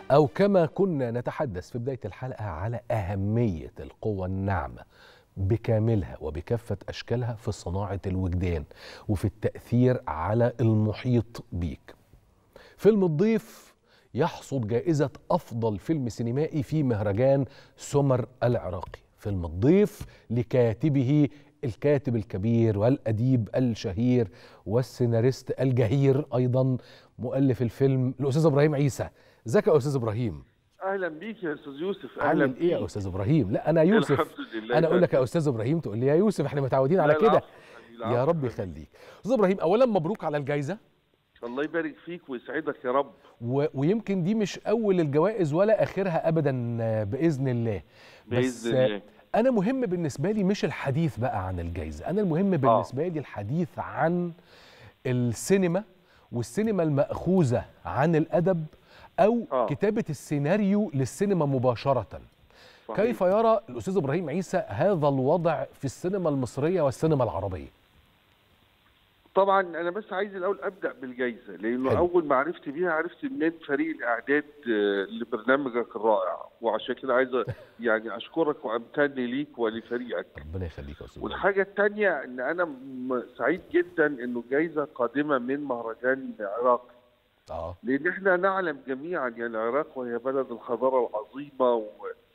أو كما كنا نتحدث في بداية الحلقة على أهمية القوة الناعمة بكاملها وبكافة أشكالها في صناعة الوجدان وفي التأثير على المحيط بيك فيلم الضيف يحصد جائزة أفضل فيلم سينمائي في مهرجان سمر العراقي فيلم الضيف لكاتبه الكاتب الكبير والأديب الشهير والسيناريست الجهير أيضا مؤلف الفيلم الأستاذ إبراهيم عيسى ازيك يا أستاذ إبراهيم اهلا بيك يا استاذ يوسف اهلا عامل ايه يا بيك. استاذ ابراهيم لا انا يوسف الحمد لله انا اقول لك يا استاذ ابراهيم تقول لي يا يوسف احنا متعودين على لا، كده العفو حبيبي، يا العفو رب حبيبي. يخليك استاذ ابراهيم اولا مبروك على الجائزه الله يبارك فيك ويسعدك يا رب و... ويمكن دي مش اول الجوائز ولا اخرها ابدا آه، باذن الله بس باذن آه، الله انا مهم بالنسبه لي مش الحديث بقى عن الجائزه انا المهم بالنسبه لي الحديث عن السينما والسينما المأخوذة عن الأدب أو آه. كتابة السيناريو للسينما مباشرة صحيح. كيف يرى الأستاذ إبراهيم عيسى هذا الوضع في السينما المصرية والسينما العربية طبعا انا بس عايز الاول ابدا بالجائزه لانه حلو. اول ما عرفت بيها عرفت منين فريق الاعداد آه، لبرنامجك الرائع وعشان كده عايز يعني اشكرك وامتن ليك ولفريقك ربنا يخليك يا أستاذ إبراهيم. والحاجه الثانيه ان انا م- سعيد جدا انه جائزه قادمه من مهرجان العراق آه لان احنا نعلم جميعا يعني العراق وهي بلد الحضاره العظيمه و...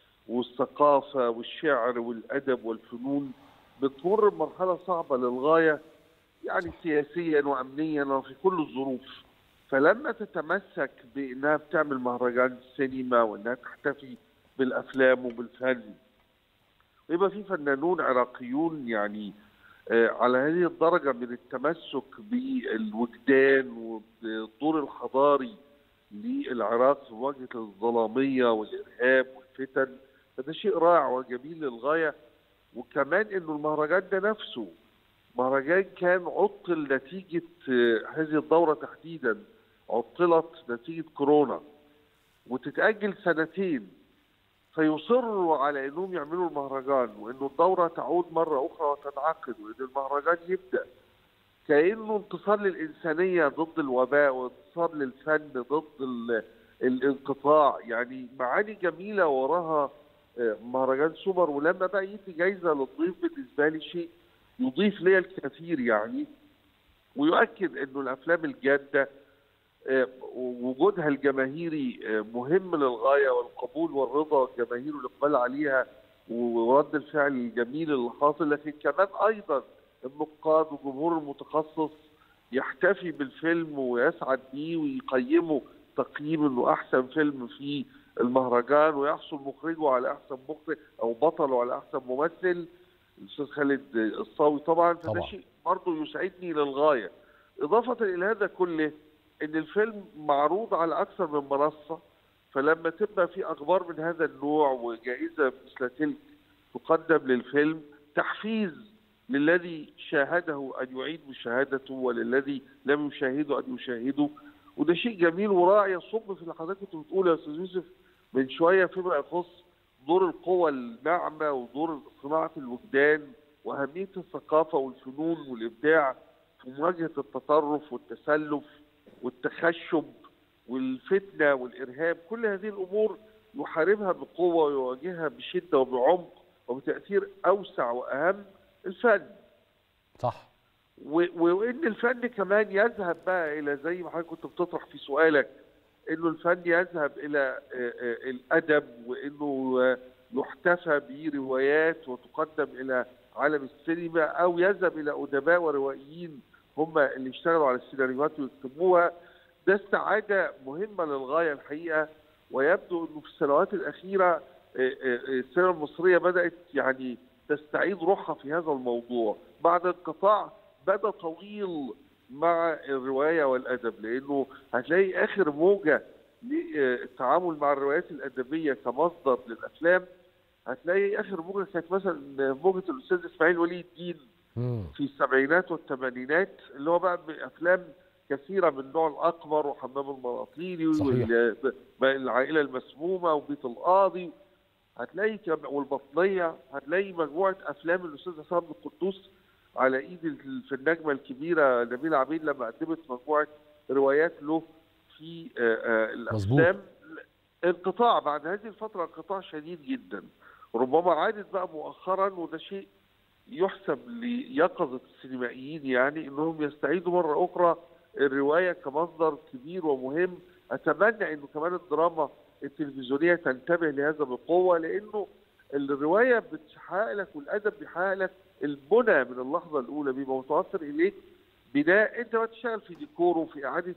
والثقافه والشعر والادب والفنون بتمر بمرحله صعبه للغايه يعني سياسيا وامنيا وفي كل الظروف فلما تتمسك بانها بتعمل مهرجان سينما وانها تحتفي بالافلام وبالفن ويبقى في فنانون عراقيون يعني آه، على هذه الدرجه من التمسك بالوجدان والدور الحضاري للعراق في مواجهه الظلاميه والارهاب والفتن فده شيء رائع وجميل للغايه وكمان انه المهرجان ده نفسه مهرجان كان عطل نتيجه آه، هذه الدوره تحديدا عطلت نتيجه كورونا وتتاجل سنتين فيصروا على انهم يعملوا المهرجان وانه الدوره تعود مره اخرى وتنعقد وان المهرجان يبدا كانه انتصار للانسانيه ضد الوباء وانتصار للفن ضد ال- الانقطاع يعني معاني جميله وراها آه، مهرجان سوبر ولما بقى يدي جايزه للضيف بالنسبه لي شيء يضيف لي الكثير يعني ويؤكد انه الافلام الجاده آه، وجودها الجماهيري آه، مهم للغايه والقبول والرضا الجماهيري والاقبال عليها ورد الفعل الجميل اللي حاصل لكن كمان ايضا النقاد والجمهور المتخصص يحتفي بالفيلم ويسعد بيه ويقيمه تقييم انه احسن فيلم في المهرجان ويحصل مخرجه على احسن مخرج او بطله على احسن ممثل الاستاذ خالد الصاوي طبعا فده طبعا. شيء برضه يسعدني للغايه اضافه الى هذا كله ان الفيلم معروض على اكثر من منصه فلما تبقى في اخبار من هذا النوع وجائزه مثل تلك تقدم للفيلم تحفيز للذي شاهده ان يعيد مشاهدته وللذي لم يشاهده ان يشاهده وده شيء جميل ورائع يصب في اللي حضرتك كنت بتقوله يا استاذ يوسف من شويه فيما يخص دور القوى الناعمه ودور صناعه الوجدان واهميه الثقافه والفنون والابداع في مواجهه التطرف والتسلف والتخشب والفتنه والارهاب كل هذه الامور يحاربها بقوه ويواجهها بشده وبعمق وبتاثير اوسع واهم الفن صح و- وان الفن كمان يذهب بقى الى زي ما حضرتك كنت بتطرح في سؤالك انه الفن يذهب الى آه، آه، الادب وانه آه، يحتفى بروايات وتقدم الى عالم السينما او يذهب الى ادباء وروائيين هم اللي اشتغلوا على السيناريوهات ويكتبوها ده استعاده مهمه للغايه الحقيقه ويبدو انه في السنوات الاخيره آه، آه، آه، السينما المصريه بدات يعني تستعيد روحها في هذا الموضوع بعد انقطاع بدا طويل مع الروايه والادب لانه هتلاقي اخر موجه للتعامل مع الروايات الادبيه كمصدر للافلام هتلاقي اخر موجه كانت مثلا موجه الاستاذ اسماعيل ولي الدين مم. في السبعينات والثمانينات اللي هو بقى افلام كثيره من نوع الاقمر وحمام المناطيري صحيح. والعائله المسمومه وبيت القاضي هتلاقي كم- والبطنيه هتلاقي مجموعه افلام الاستاذ حسام عبد القدوس على ايد ال- في النجمه الكبيره نبيل عبيد لما قدمت مجموعه روايات له في آه، آه، مظبوط. الافلام انقطاع بعد هذه الفتره انقطاع شديد جدا ربما عادت بقى مؤخرا وده شيء يحسب ليقظه السينمائيين يعني انهم يستعيدوا مره اخرى الروايه كمصدر كبير ومهم اتمنى انه كمان الدراما التلفزيونيه تنتبه لهذا بقوه لانه الروايه بتحقق لك والادب بيحقق لك البنى من اللحظه الاولى بيبقى متوفر اليك بناء انت بقى تشتغل في ديكوره وفي اعاده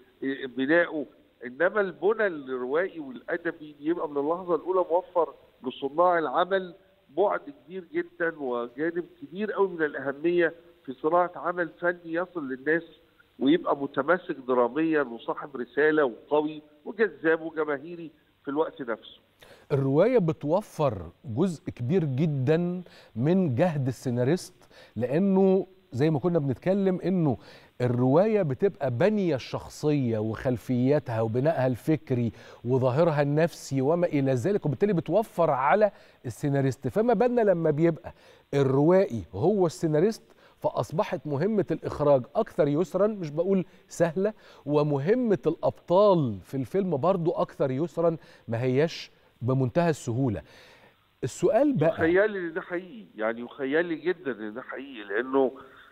بنائه انما البنى الروائي والادبي بيبقى من اللحظه الاولى موفر لصناع العمل بعد كبير جدا وجانب كبير قوي من الاهميه في صناعه عمل فني يصل للناس ويبقى متماسك دراميا وصاحب رساله وقوي وجذاب وجماهيري في الوقت نفسه. الروايه بتوفر جزء كبير جدا من جهد السيناريست لانه زي ما كنا بنتكلم انه الروايه بتبقى بنيه الشخصيه وخلفياتها وبنائها الفكري وظاهرها النفسي وما الى ذلك وبالتالي بتوفر على السيناريست فما بالنا لما بيبقى الروائي هو السيناريست فاصبحت مهمه الاخراج اكثر يسرا مش بقول سهله ومهمه الابطال في الفيلم برضو اكثر يسرا ما هياش بمنتهى السهوله السؤال بقى خيالي ان ده حقيقي يعني وخيالي جدا ان ده حقيقي لانه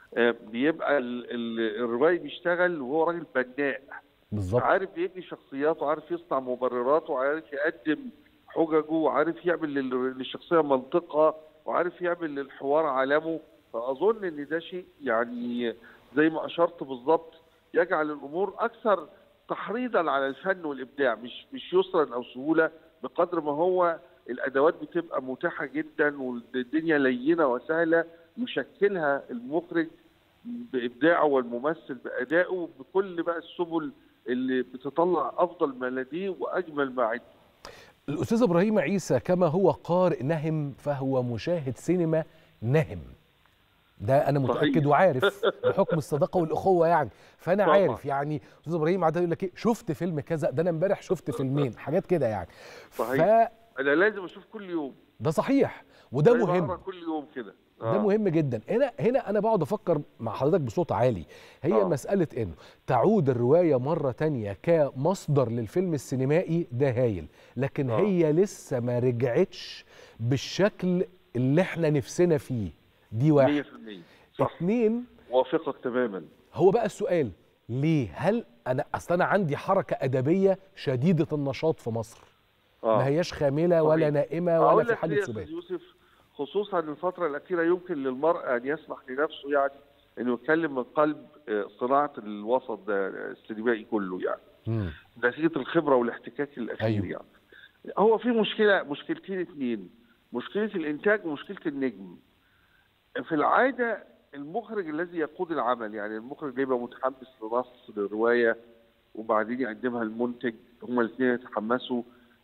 بيبقى الروائي بيشتغل وهو راجل بناء بالظبط عارف يبني شخصياته وعارف يصنع مبرراته وعارف يقدم حججه وعارف يعمل للشخصيه منطقها وعارف يعمل للحوار عالمه فاظن ان ده شيء يعني زي ما اشرت بالظبط يجعل الامور اكثر تحريضا على الفن والابداع مش مش يسرا او سهوله بقدر ما هو الادوات بتبقى متاحه جدا والدنيا لينه وسهله يشكلها المخرج بابداعه والممثل بادائه بكل بقى السبل اللي بتطلع افضل ما لديه واجمل ما عنده. الاستاذ ابراهيم عيسى كما هو قارئ نهم فهو مشاهد سينما نهم. ده انا متاكد صحيح. وعارف بحكم الصداقه والاخوه يعني فانا طبعا. عارف يعني استاذ ابراهيم عاده يقول لك ايه شفت فيلم كذا ده انا امبارح شفت فيلمين حاجات كده يعني صحيح. انا لازم اشوف كل يوم فده صحيح وده زي ما مهم أقرأ كل يوم كده ده مهم جدا هنا هنا انا بقعد افكر مع حضرتك بصوت عالي هي آه. مساله انه تعود الروايه مره تانية كمصدر للفيلم السينمائي ده هايل لكن آه. هي لسه ما رجعتش بالشكل اللي احنا نفسنا فيه دي 100% واحد صح اتنين وافقك تماما هو بقى السؤال ليه هل انا اصل انا عندي حركه ادبيه شديده النشاط في مصر آه. ما هياش خامله ولا صحيح. نائمه أقول ولا في لك ليه حاله يا أستاذ سبات يوسف خصوصا الفترة الأخيرة يمكن للمرء أن يسمح لنفسه يعني أنه يتكلم من قلب آه، صناعة الوسط ده آه، السينمائي كله يعني مم. نتيجة الخبرة والاحتكاك الأخير أيوه. يعني هو في مشكلة مشكلتين اتنين مشكلة الإنتاج ومشكلة النجم في العادة المخرج الذي يقود العمل يعني المخرج اللي يبقى متحمس لنص للرواية وبعدين يقدمها المنتج هما الاثنين يتحمسوا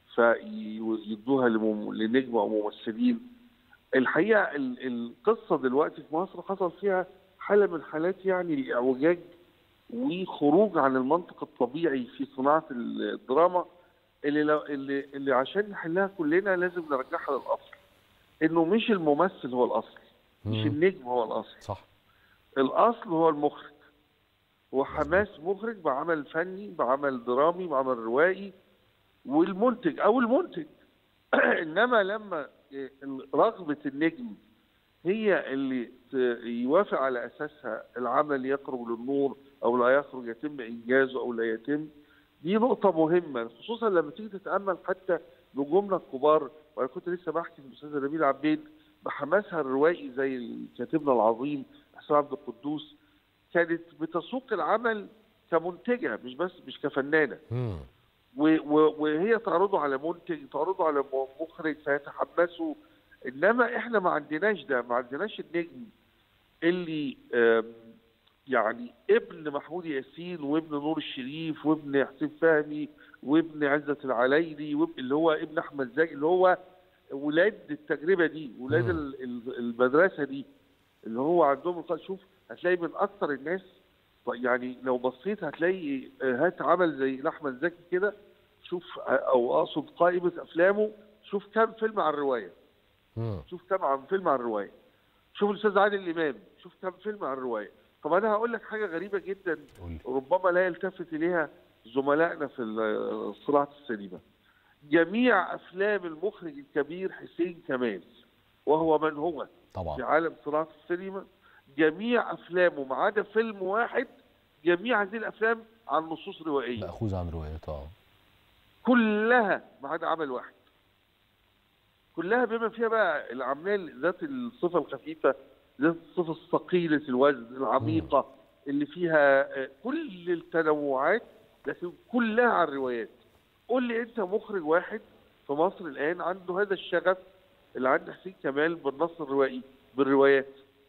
فيدوها لمم- لنجم او ممثلين الحقيقه ال- القصه دلوقتي في مصر حصل فيها حاله من حالات يعني الاعوجاج وخروج عن المنطق الطبيعي في صناعه الدراما اللي لو اللي, اللي عشان نحلها كلنا لازم نرجعها للاصل انه مش الممثل هو الاصل مش مم. النجم هو الاصل صح الاصل هو المخرج هو حماس مخرج بعمل فني بعمل درامي بعمل روائي والمنتج او المنتج انما لما رغبه النجم هي اللي ت- يوافق على اساسها العمل يخرج للنور او لا يخرج يتم انجازه او لا يتم دي نقطة مهمة خصوصا لما تيجي تتأمل حتى نجومنا الكبار وأنا كنت لسه بحكي في الأستاذة نبيل عبيد بحماسها الروائي زي كاتبنا العظيم حسين عبد القدوس كانت بتسوق العمل كمنتجة مش بس مش كفنانة مم. و- و- وهي تعرضه على منتج تعرضه على م- مخرج فيتحمسوا انما احنا ما عندناش ده ما عندناش النجم اللي آم، يعني ابن محمود ياسين وابن نور الشريف وابن حسين فهمي وابن عزت العلايلي وابن اللي هو ابن احمد زكي اللي هو ولاد التجربه دي ولاد مم. ال- ال- المدرسه دي اللي هو عندهم الق- شوف هتلاقي من اكثر الناس ط- يعني لو بصيت هتلاقي آه، هات عمل زي احمد زكي كده شوف آه، او اقصد قائمه افلامه شوف كم فيلم عن الروايه مم. شوف كم عن فيلم عن الروايه شوف الاستاذ عادل امام شوف كم فيلم عن الروايه طب انا هقول لك حاجه غريبه جدا قول لي. ربما لا يلتفت اليها زملائنا في ال- صناعه السينما جميع افلام المخرج الكبير حسين كمال وهو من هو في طبعا عالم صناعه السينما جميع افلامه ما عدا فيلم واحد جميع هذه الافلام عن نصوص روائيه مأخوذ عن روايات اه كلها ما عدا عمل واحد كلها بما فيها بقى الاعمال ذات الصفه الخفيفه ذات الصفه الثقيله الوزن العميقه اللي فيها آه، كل التنوعات لكن كلها عن الروايات قول لي انت مخرج واحد في مصر الان عنده هذا الشغف اللي عند حسين كمال بالنص الروائي بالروايات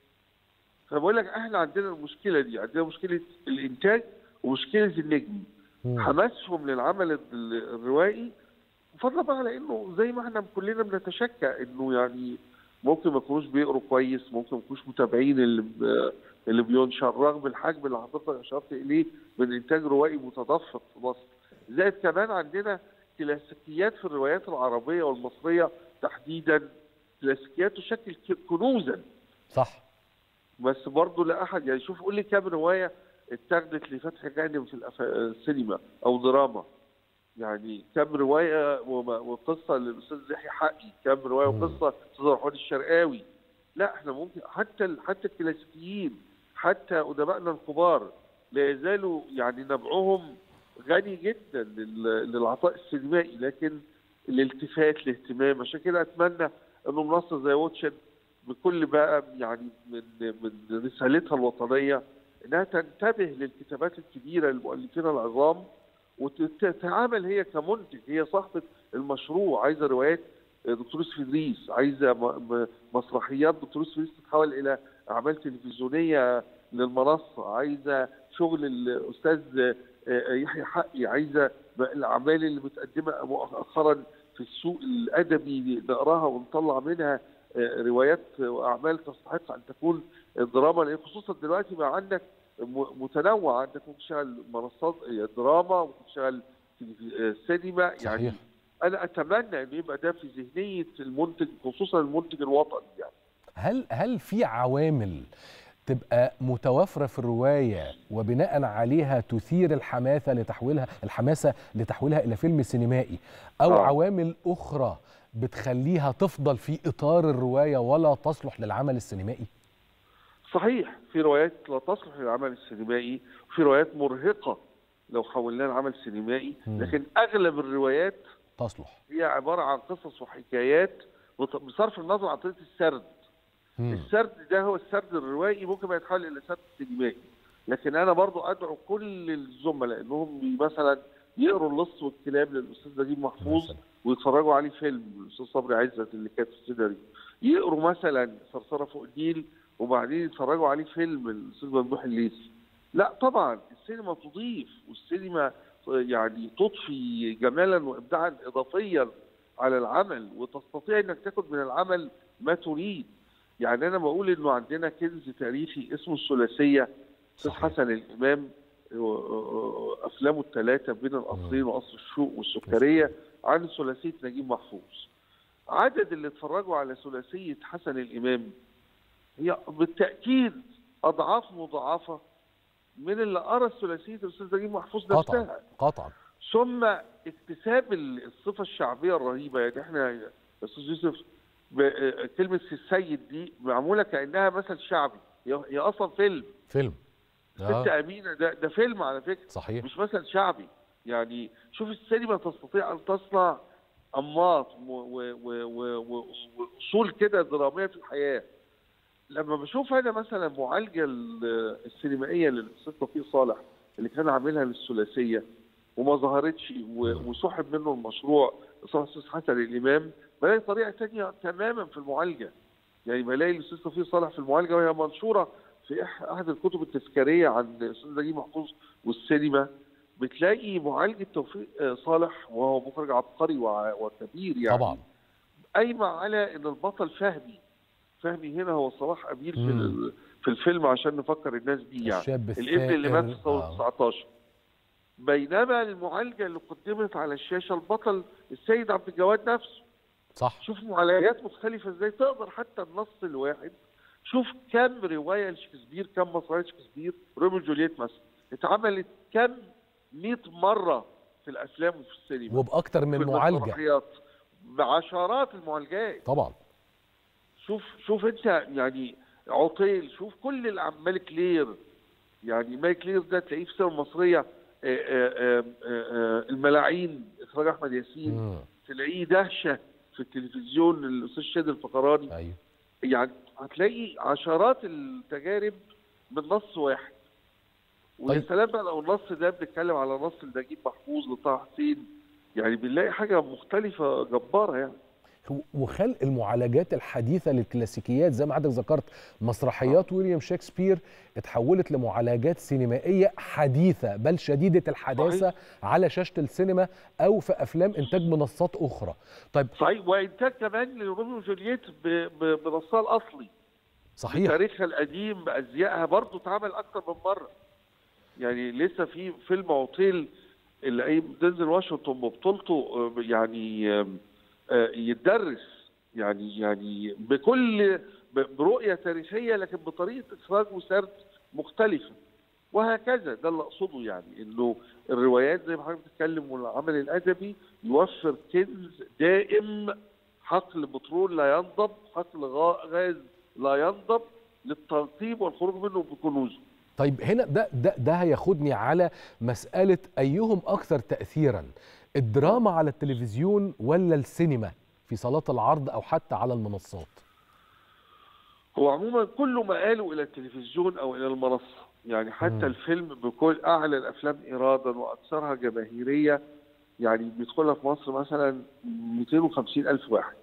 فبقول لك احنا عندنا المشكله دي عندنا مشكله الانتاج ومشكله النجم مم. حماسهم للعمل ال- الروائي فضلا بقى على انه زي ما احنا كلنا بنتشكى انه يعني ممكن ما يكونوش بيقروا كويس ممكن ما يكونوش متابعين اللي ب- اللي بينشر رغم الحجم اللي حضرتك اشرت اليه من انتاج روائي متدفق في مصر زائد كمان عندنا كلاسيكيات في الروايات العربيه والمصريه تحديدا كلاسيكيات تشكل ك- كنوزا صح بس برضه لا احد يعني شوف قول لي كام روايه اتاخدت لفتح جانب في الأف- السينما او دراما يعني كم روايه وم- وقصه للاستاذ زكي حقي كم روايه مم. وقصه الاستاذ رحمن الشرقاوي لا احنا ممكن حتى ال- حتى الكلاسيكيين حتى ادبائنا الكبار لا يزالوا يعني نبعهم غني جدا لل- للعطاء السينمائي لكن الالتفات الاهتمام عشان كده اتمنى انه منصه زي واتشن بكل بقى يعني من من رسالتها الوطنيه انها تنتبه للكتابات الكبيره للمؤلفين العظام وتتعامل هي كمنتج هي صاحبه المشروع عايزه روايات دكتور يوسف ادريس عايزه م- م- مسرحيات دكتور يوسف ادريس تتحول الى اعمال تلفزيونيه للمنصه عايزه شغل الاستاذ يحيى حقي عايزه الاعمال اللي متقدمه مؤخرا في السوق الادبي نقراها ونطلع منها روايات واعمال تستحق ان تكون دراما لان خصوصا دلوقتي بقى عندك م- متنوع عندك ممكن تشتغل منصات دراما ممكن تشتغل تلفي- سينما يعني صحيح انا اتمنى ان يبقى ده في ذهنيه المنتج خصوصا المنتج الوطني يعني هل هل في عوامل تبقى متوافره في الروايه وبناء عليها تثير الحماسه لتحويلها الحماسه لتحويلها الى فيلم سينمائي او آه. عوامل اخرى بتخليها تفضل في اطار الروايه ولا تصلح للعمل السينمائي صحيح في روايات لا تصلح للعمل السينمائي وفي روايات مرهقه لو حولناها لعمل سينمائي مم. لكن اغلب الروايات تصلح هي عباره عن قصص وحكايات وط- بصرف النظر عن طريقه السرد مم. السرد ده هو السرد الروائي ممكن ما يتحول الى سرد سينمائي لكن انا برضو ادعو كل الزملاء انهم مثلا يقروا اللص والكلاب للاستاذ نجيب محفوظ مثلاً. ويتفرجوا عليه فيلم الاستاذ صبري عزت اللي كانت في السيناريو يقروا مثلا صرصره فوق النيل وبعدين يتفرجوا عليه فيلم الاستاذ ممدوح الليثي لا طبعا السينما تضيف والسينما يعني تضفي جمالا وابداعا اضافيا على العمل وتستطيع انك تاخد من العمل ما تريد يعني انا بقول انه عندنا كنز تاريخي اسمه الثلاثيه استاذ صحيح. حسن الامام افلامه الثلاثه بين القصرين وقصر الشوق والسكريه عن ثلاثيه نجيب محفوظ عدد اللي اتفرجوا على ثلاثيه حسن الامام هي بالتاكيد اضعاف مضاعفه من اللي قرا ثلاثيه الاستاذ نجيب محفوظ قطعا نفسها قطعا ثم اكتساب ال- الصفه الشعبيه الرهيبه يعني احنا يا استاذ يوسف ب- كلمه السيد دي معموله كانها مثل شعبي هي هي اصلا فيلم فيلم ست آه. امينه ده ده فيلم على فكره صحيح مش مثل شعبي يعني شوف السينما تستطيع ان تصنع انماط و- و- و- و- و- واصول كده دراميه في الحياه لما بشوف انا مثلا معالجه ال- السينمائيه للاستاذ توفيق صالح اللي كان عاملها للثلاثيه وما ظهرتش و- وسحب منه المشروع الاستاذ حسن الامام بلاقي طريقه ثانيه تماما في المعالجه يعني بلاقي الاستاذ توفيق صالح في المعالجه وهي منشوره في إح- احد الكتب التذكاريه عن الاستاذ نجيب محفوظ والسينما بتلاقي معالجه توفيق آه، صالح وهو مخرج عبقري وع- وكبير يعني طبعا قايمه على ان البطل فهمي فهمي هنا هو صلاح ابيل في مم. ال- في الفيلم عشان نفكر الناس بيه يعني الشاب الابن اللي مات في الثائر. ثوره آه. 19 بينما المعالجه اللي قدمت على الشاشه البطل السيد عبد الجواد نفسه صح شوف معالجات مختلفه ازاي تقدر حتى النص الواحد شوف كم روايه لشكسبير كم مسرحيه شكسبير روميو وجولييت مثلا اتعملت كم 100 مره في الافلام وفي السينما وباكتر في من معالجه المسرحيات بعشرات المعالجات طبعا شوف شوف انت يعني عطيل شوف كل الأعمال ملك لير يعني ملك لير ده تلاقيه في السينما المصريه آه، آه، آه، آه، الملاعين اخراج احمد ياسين مم. تلاقيه دهشه في التلفزيون الاستاذ شادي الفقراني ايوه يعني هتلاقي عشرات التجارب من نص واحد ويا طيب. سلام بقى لو النص ده بنتكلم على نص لنجيب محفوظ لطه حسين يعني بنلاقي حاجه مختلفه جباره يعني وخلق المعالجات الحديثة للكلاسيكيات زي ما حضرتك ذكرت مسرحيات ويليام شكسبير اتحولت لمعالجات سينمائية حديثة بل شديدة الحداثة على شاشة السينما أو في أفلام إنتاج منصات أخرى طيب صحيح وانتاج كمان لروميو وجولييت ب- ب- بنصها الاصلي صحيح تاريخها القديم بازيائها برضه اتعمل اكتر من مره يعني لسه في فيلم عطيل اللي قايم دينزل واشنطن ببطولته آه، يعني آم، آه، يتدرس يعني يعني بكل ب- برؤيه تاريخيه لكن بطريقه اخراج وسرد مختلفه وهكذا ده اللي اقصده يعني انه الروايات زي ما حضرتك بتتكلم والعمل الادبي يوفر كنز دائم حقل بترول لا ينضب حقل غا- غاز لا ينضب للتنقيب والخروج منه بكنوزه طيب هنا ده ده ده هياخدني على مسألة أيهم أكثر تأثيرا الدراما على التلفزيون ولا السينما في صالات العرض أو حتى على المنصات هو عموما كل ما قالوا الى التلفزيون او الى المنصه يعني حتى مم. الفيلم بكل اعلى الافلام ايرادا واكثرها جماهيريه يعني بيدخلها في مصر مثلا 250 الف واحد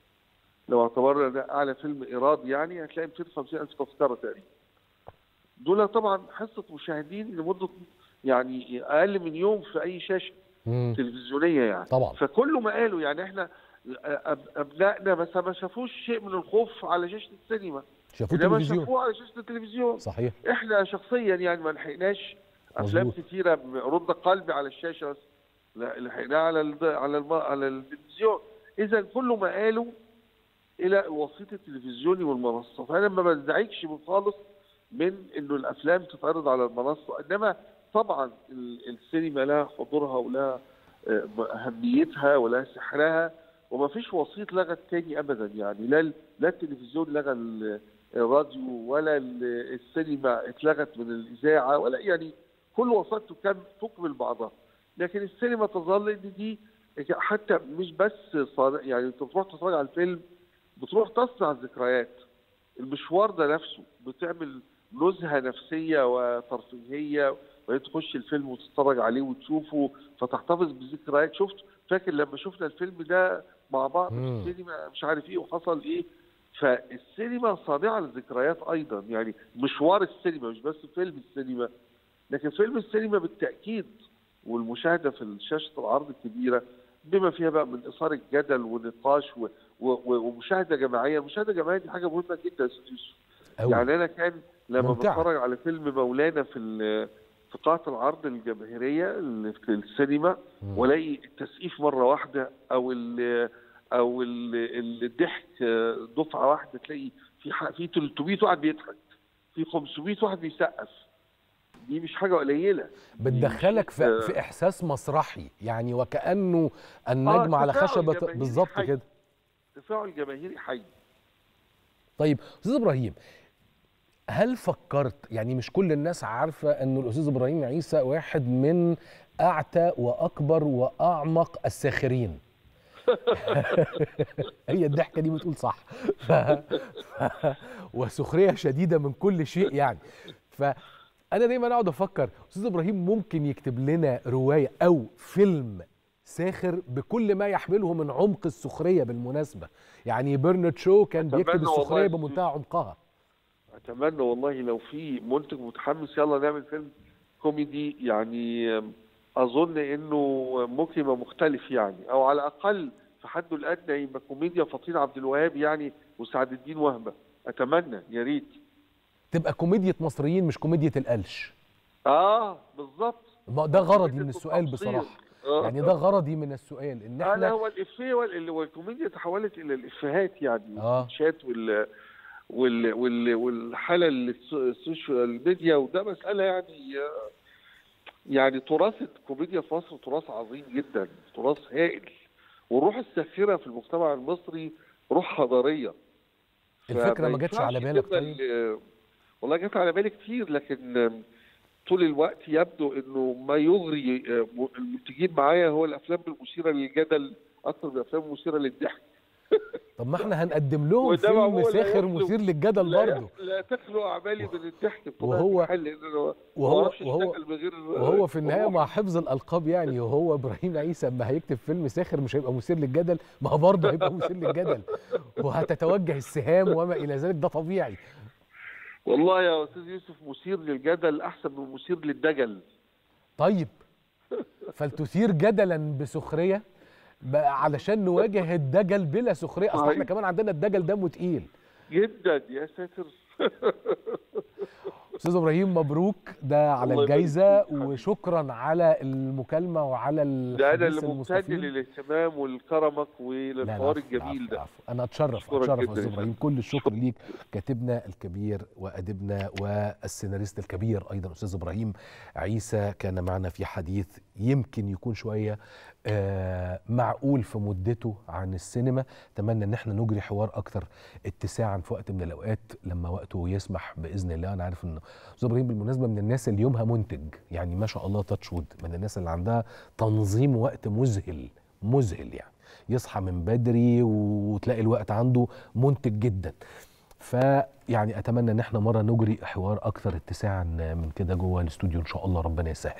لو اعتبرنا ده اعلى فيلم ايراد يعني هتلاقي 250 الف تذكره تقريبا دول طبعا حصه مشاهدين لمده يعني اقل من يوم في اي شاشه مم. تلفزيونيه يعني طبعا فكل ما قالوا يعني احنا أب- ابنائنا مثلا ما شافوش شيء من الخوف على شاشه السينما شافوه انما تلفزيون شافوه على شاشه التلفزيون صحيح احنا شخصيا يعني ما لحقناش افلام مظبوط. كتيره رد قلبي على الشاشه بس لا لحقناها على ال على الم على التلفزيون اذا كل ما قالوا الى الوسيط التلفزيوني والمنصه فانا ما بنزعجش من خالص من انه الافلام تتعرض على المنصه انما طبعا ال- السينما لها حضورها ولها آه، اهميتها ولها سحرها وما فيش وسيط لغى التاني ابدا يعني لا ال- لا التلفزيون لغى ال- الراديو ولا ال- السينما اتلغت من الاذاعه ولا يعني كل وسائط كان تقبل بعضها لكن السينما تظل ان دي حتى مش بس صار يعني انت بتروح تتفرج على الفيلم بتروح تصنع ذكريات المشوار ده نفسه بتعمل نزهه نفسيه وترفيهيه وبعدين تخش الفيلم وتتفرج عليه وتشوفه فتحتفظ بذكريات شفت فاكر لما شفنا الفيلم ده مع بعض في مم. السينما مش عارف ايه وحصل ايه فالسينما صانعه للذكريات ايضا يعني مشوار السينما مش بس فيلم السينما لكن فيلم السينما بالتاكيد والمشاهده في شاشه العرض الكبيره بما فيها بقى من اثاره الجدل ونقاش و... و... و- ومشاهده جماعيه، المشاهده الجماعيه دي حاجه مهمه جدا يا استاذ يوسف. أوي. يعني انا كان لما ممتعة. بتفرج على فيلم مولانا في ال- في قاعه العرض الجماهيريه اللي في السينما مم. والاقي التسقيف مره واحده او ال او ال- الضحك دفعه واحده تلاقي في ح- في 300 واحد بيضحك في 500 واحد بيسقف دي مش حاجه قليله بتدخلك في, آه. في إحساس مسرحي يعني وكأنه النجم آه، على تفاعل خشبة جماهيري بالظبط حي. كده تفاعل جماهيري حي طيب استاذ ابراهيم هل فكرت يعني مش كل الناس عارفه ان الاستاذ ابراهيم عيسى واحد من اعتى واكبر واعمق الساخرين هي الضحكه دي بتقول صح ف... ف... وسخريه شديده من كل شيء يعني فانا دايما اقعد افكر استاذ ابراهيم ممكن يكتب لنا روايه او فيلم ساخر بكل ما يحمله من عمق السخريه بالمناسبه يعني برنارد شو كان أتمنى بيكتب والله السخريه يا بمنتهى عمقها اتمنى والله لو في منتج متحمس يلا نعمل فيلم كوميدي يعني اظن انه ممكن يبقى مختلف يعني او على الاقل في حده الادنى يبقى كوميديا فطين عبد الوهاب يعني وسعد الدين وهبه اتمنى يا ريت تبقى كوميديا مصريين مش كوميديا القلش اه بالظبط ما ده غرضي كوميديا من السؤال التفصيل. بصراحه آه. يعني ده غرضي من السؤال ان آه لا احنا هو الافيه وال- والكوميديا تحولت الى الافيهات يعني آه. الشات وال وال وال والحاله الس- السوشيال ميديا وده مساله يعني آه، يعني تراث الكوميديا في مصر تراث عظيم جدا تراث هائل والروح الساخره في المجتمع المصري روح حضاريه الفكره ما جاتش فما على ينفعش بالك كده طيب ال- والله جت على بالي كتير لكن طول الوقت يبدو انه ما يغري المنتجين معايا هو الافلام المثيره للجدل اكثر من الافلام المثيره للضحك طب ما احنا هنقدم لهم وده ما فيلم هو لا ساخر يخلو- مثير للجدل لا, برضه لا تخلو اعمالي من الضحك بطبيعه وهو- الحال لان انا ما وهو- بعرفش وهو- أشتغل بغير وهو في النهايه وروح. مع حفظ الالقاب يعني وهو ابراهيم عيسى اما هيكتب فيلم ساخر مش هيبقى مثير للجدل ما هو برضه هيبقى مثير للجدل وهتتوجه السهام وما الى ذلك ده طبيعي والله يا استاذ يوسف مثير للجدل احسن من مثير للدجل طيب فلتثير جدلا بسخريه بقى علشان نواجه الدجل بلا سخريه اصل احنا صحيح. كمان عندنا الدجل دمه تقيل جدا يا ساتر استاذ ابراهيم مبروك ده على الله يبارك الجايزه فيك حبيبي. وشكرا على المكالمه وعلى ده انا الحديث اللي ممتن المستفيد للاهتمام ولكرمك لا، وللحوار العفو، الجميل العفو، ده العفو. انا اتشرف أشكرك اتشرف جداً استاذ يا ابراهيم كل الشكر ليك كاتبنا الكبير واديبنا والسيناريست الكبير ايضا استاذ ابراهيم عيسى كان معنا في حديث يمكن يكون شويه آه، معقول في مدته عن السينما اتمنى ان احنا نجري حوار اكثر اتساعا في وقت من الاوقات لما وقته يسمح باذن الله انا عارف ان استاذ ابراهيم بالمناسبه من الناس اللي يومها منتج يعني ما شاء الله تاتش وود من الناس اللي عندها تنظيم وقت مذهل مذهل يعني يصحى من بدري وتلاقي الوقت عنده منتج جدا فيعني اتمنى ان احنا مره نجري حوار اكثر اتساعا من كده جوه الاستوديو ان شاء الله ربنا يسهل